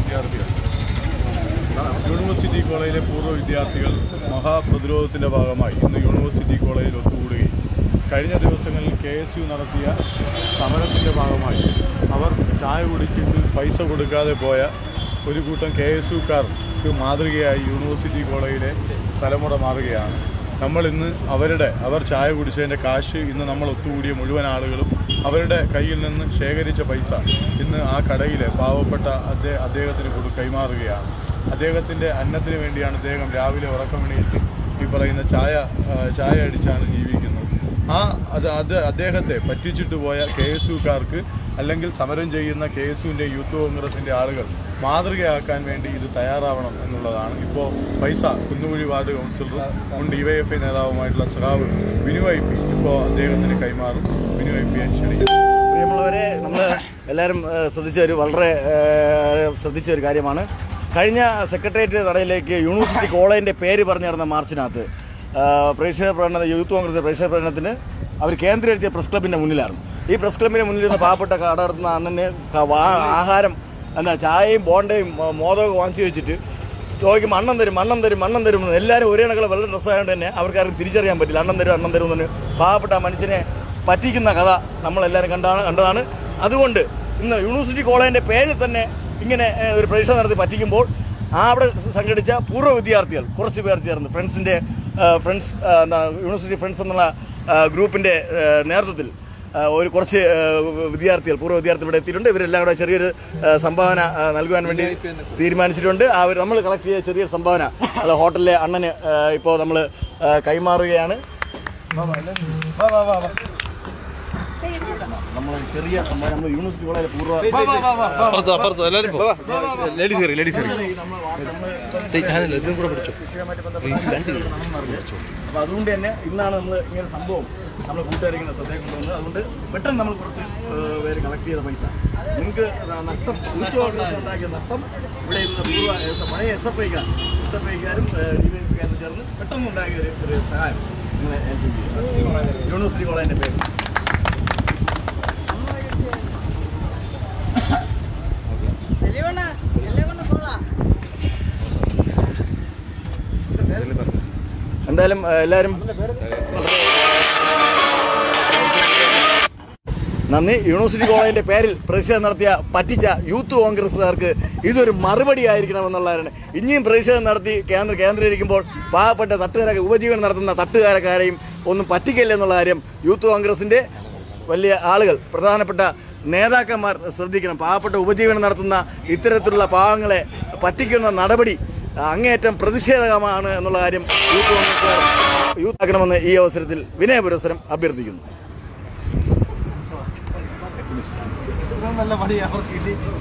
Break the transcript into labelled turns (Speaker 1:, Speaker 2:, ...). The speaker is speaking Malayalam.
Speaker 1: വിദ്യാർത്ഥികൾ യൂണിവേഴ്സിറ്റി കോളേജിലെ പൂർവ്വ വിദ്യാർത്ഥികൾ മഹാപ്രതിരോധത്തിൻ്റെ ഭാഗമായി ഇന്ന് യൂണിവേഴ്സിറ്റി കോളേജിൽ ഒത്തുകൂടുകയും കഴിഞ്ഞ ദിവസങ്ങളിൽ കെ എസ് യു നടത്തിയ സമരത്തിൻ്റെ ഭാഗമായി അവർ ചായ കുടിച്ചിട്ട് പൈസ കൊടുക്കാതെ പോയ ഒരു കൂട്ടം കെ എസ് യുക്കാർക്ക് മാതൃകയായി യൂണിവേഴ്സിറ്റി കോളേജിലെ തലമുറ മാറുകയാണ് നമ്മൾ ഇന്ന് അവരുടെ അവർ ചായ കുടിച്ചതിൻ്റെ കാശ് ഇന്ന് നമ്മൾ ഒത്തുകൂടിയ മുഴുവൻ ആളുകളും അവരുടെ കയ്യിൽ നിന്ന് ശേഖരിച്ച പൈസ ഇന്ന് ആ കടയിലെ പാവപ്പെട്ട അദ്ദേഹ അദ്ദേഹത്തിന് കൊടു കൈമാറുകയാണ് അദ്ദേഹത്തിൻ്റെ അന്നത്തിന് വേണ്ടിയാണ് അദ്ദേഹം രാവിലെ ഉറക്കമണിയിട്ട് ഈ പറയുന്ന ചായ ആ, ചായ അടിച്ചാണ് ജീവിക്കുന്നത് ആ അത് അത് അദ്ദേഹത്തെ പറ്റിച്ചിട്ട് പോയ കെ എസ് യുക്കാർക്ക് അല്ലെങ്കിൽ സമരം ചെയ്യുന്ന കെ എസ് യുവിൻ്റെ യൂത്ത് കോൺഗ്രസിൻ്റെ ആളുകൾ മാതൃകയാക്കാൻ വേണ്ടി ഇത് തയ്യാറാവണം എന്നുള്ളതാണ് ഇപ്പോൾ പൈസ കുന്നുകുഴി വാർഡ് കൗൺസിലറും മുൻ ഡിവൈഎഫ്ഐ നേതാവുമായിട്ടുള്ള സഖാവ് ബിനു ഐ പി ഇപ്പോൾ അദ്ദേഹത്തിന് കൈമാറും ബിനു ഐ പിയെ ക്ഷണിക്കും
Speaker 2: പ്രിയമുള്ളവരെ നമ്മൾ എല്ലാവരും ഏഹ്, ശ്രദ്ധിച്ച ഒരു വളരെ ഏഹ്, ശ്രദ്ധിച്ച ഒരു കാര്യമാണ് കഴിഞ്ഞ സെക്രട്ടേറിയറ്റ് നടയിലേക്ക് യൂണിവേഴ്സിറ്റി കോളേജിൻ്റെ പേര് പറഞ്ഞു നടന്ന മാർച്ചിനകത്ത് ഏഹ്, പ്രതിഷേധ പ്രകടന യൂത്ത് കോൺഗ്രസ് പ്രതിഷേധ പ്രകടനത്തിന് അവർ കേന്ദ്രീകരിച്ച പ്രസ് ക്ലബിൻ്റെ മുന്നിലായിരുന്നു ഈ പ്രസ് ക്ലബിൻ്റെ മുന്നിൽ നിന്ന് പാവപ്പെട്ട കട നടത്തുന്ന അണ്ണന് ക- വാ- ആഹാരം എന്താ ചായയും ബോണ്ടയും മോ- മോദകവും വാങ്ങിച്ചു വെച്ചിട്ട് ചോദിക്കും അണ്ണം തരും അണ്ണം തരും അണ്ണം തരും എന്ന് എല്ലാവരും ഒരേ കണക്കുള്ള വെള്ള ഡ്രസ്സായതുകൊണ്ട് തന്നെ അവർക്കാരും തിരിച്ചറിയാൻ പറ്റില്ല അണ്ണം തരും അണ്ണം തരും എന്ന് പറഞ്ഞ് പാവപ്പെട്ട ആ മനുഷ്യനെ പറ്റിക്കുന്ന കഥ നമ്മളെല്ലാവരും കണ്ടാണ് കണ്ടതാണ് അതുകൊണ്ട് ഇന്ന് യൂണിവേഴ്സിറ്റി കോളേജിൻ്റെ പേരിൽ തന്നെ ഇങ്ങനെ ഏഹ്, ഒരു പരീക്ഷ നടത്തി പറ്റിക്കുമ്പോൾ ആ അവിടെ സംഘടിച്ച പൂർവ്വ വിദ്യാർത്ഥികൾ കുറച്ച് പേർ ചേർന്ന് ഫ്രണ്ട്സിൻ്റെ ഫ്രണ്ട്സ് എന്താ യൂണിവേഴ്സിറ്റി ഫ്രണ്ട്സ് എന്നുള്ള ഗ്രൂപ്പിൻ്റെ നേതൃത്വത്തിൽ ആ, ഒരു കുറച്ച് ആ, വിദ്യാർത്ഥികൾ പൂർവ്വ വിദ്യാർത്ഥികൾ ഇവിടെ എത്തിയിട്ടുണ്ട് ഇവരെല്ലാം കൂടെ ചെറിയൊരു ആ, സംഭാവന ആ, നൽകുവാൻ വേണ്ടി തീരുമാനിച്ചിട്ടുണ്ട് അവർ നമ്മൾ കളക്ട് ചെയ്ത ചെറിയൊരു സംഭാവന അത് ഹോട്ടലിലെ അണ്ണന് ഇപ്പോൾ നമ്മൾ കൈമാറുകയാണ് നമ്മൾ ചെറിയ സംഭാവന നമ്മൾ യൂണിവേഴ്സിറ്റി കോളേജിലെ പൂർവ്വ
Speaker 3: അപ്പുറത്ത് അപ്പുറത്ത് എല്ലാവരും പോ ലേഡീസ് കയറി ലേഡീസ് കയറി ഞാനില്ല ഇതും കൂടെ പിടിച്ചു
Speaker 2: വിഷയവുമായിട്ട് ബന്ധപ്പെട്ട അപ്പോൾ അതുകൊണ്ട് തന്നെ ഇന്നാണ് നമ്മൾ ഇങ്ങനെ ഒരു സംഭവം നമ്മൾ കൂട്ടുകാരിങ്ങനെ ശ്രദ്ധയിൽ കൊണ്ടുവന്നത് അതുകൊണ്ട് പെട്ടെന്ന് നമ്മൾ കുറച്ച് ഏഹ്, പേര് കളക്ട് ചെയ്ത പൈസ നിങ്ങൾക്ക് നഷ്ടം യൂത്ത് കോൺഗ്രസ് ഉണ്ടാക്കിയ നഷ്ടം ഇവിടെ ഇന്ന് പൂർവ്വ എസ്- പഴയ എസ് എഫ് ഐക്കാർ എസ് എഫ് ഐക്കാരും ഡി വൈ എഫ്ഐക്കാരും ചേർന്ന് പെട്ടെന്ന് ഉണ്ടാക്കിയ ഒരു ഒരു സഹായം നിങ്ങളെ ഏൽപ്പിക്കുക യൂണിവേഴ്സിറ്റി കോളേജിൻ്റെ പേര്
Speaker 4: എലിവണ്ണ എല്ലാം കൊണ്ട് കൊള്ളാം
Speaker 2: എന്തായാലും ഏഹ്, എല്ലാവരും നന്ദി യൂണിവേഴ്സിറ്റി കോളേജിന്റെ പേരിൽ പ്രതിഷേധം നടത്തിയ പറ്റിച്ച യൂത്ത് കോൺഗ്രസ്സുകാർക്ക് ഇതൊരു മറുപടി ആയിരിക്കണമെന്നുള്ളതാണ് ഇനിയും പ്രതിഷേധം നടത്തി കേന്ദ്ര കേന്ദ്രീകരിക്കുമ്പോൾ പാവപ്പെട്ട തട്ടുകാരൊക്കെ ഉപജീവനം നടത്തുന്ന തട്ടുകാരക്കാരെയും ഒന്നും പറ്റിക്കില്ല എന്നുള്ള കാര്യം യൂത്ത് കോൺഗ്രസിന്റെ വലിയ ആളുകൾ പ്രധാനപ്പെട്ട നേതാക്കന്മാർ ശ്രദ്ധിക്കണം പാവപ്പെട്ട ഉപജീവനം നടത്തുന്ന ഇത്തരത്തിലുള്ള പാവങ്ങളെ പറ്റിക്കുന്ന നടപടി അങ്ങേയറ്റം പ്രതിഷേധകമാണ് എന്നുള്ള കാര്യം യൂത്ത് കോൺഗ്രസ്സുകാർ യൂത്ത് ആക്കണമെന്ന് ഈ അവസരത്തിൽ വിനയ പുരസ്സരം അഭ്യർത്ഥിക്കുന്നു